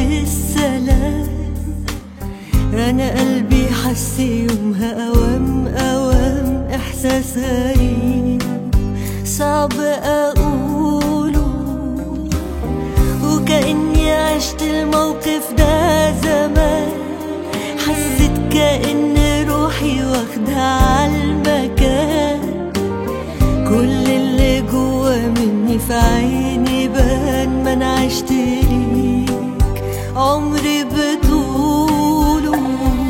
بالسلام أنا قلبي حس يومها أوام أوام إحساس غريب صعب أقوله وكأني عشت الموقف ده زمان حسيت كأن روحي واخدة عالمكان كل اللي جوا مني في عيني بان ما انا عشت ليك عمري بطوله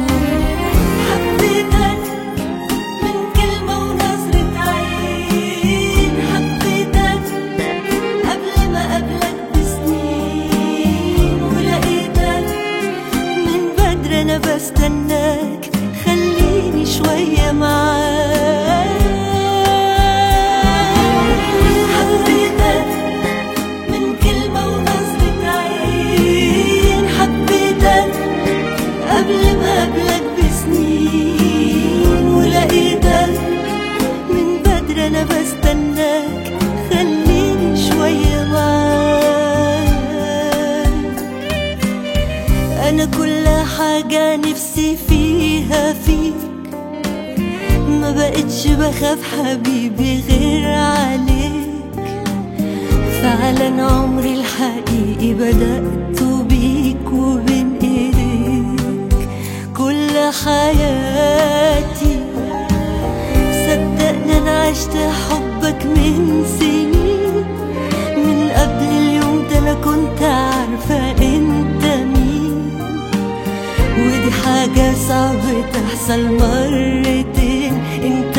حبيتك من كلمة ونظرة عين حبيتك قبل ما قبلك بسنين ولقيتك من بدري انا بستناك خليني شوية معاك حبيتك من كلمة ونظرة عين حبيتك قبل ما قبلك بسنين ولقيتك من بدري انا بستناك خليني شوية معاك انا كل حاجة نفسي فيها فيك ما بقتش بخاف حبيبي غير عليك فعلا عمري الحقيقي بدأت بيك وبين ايديك كل حياتي صدقني انا عشت حبك من سنين من قبل اليوم ده انا كنت عارفة انت مين ودي حاجة صعب تحصل مرتين انت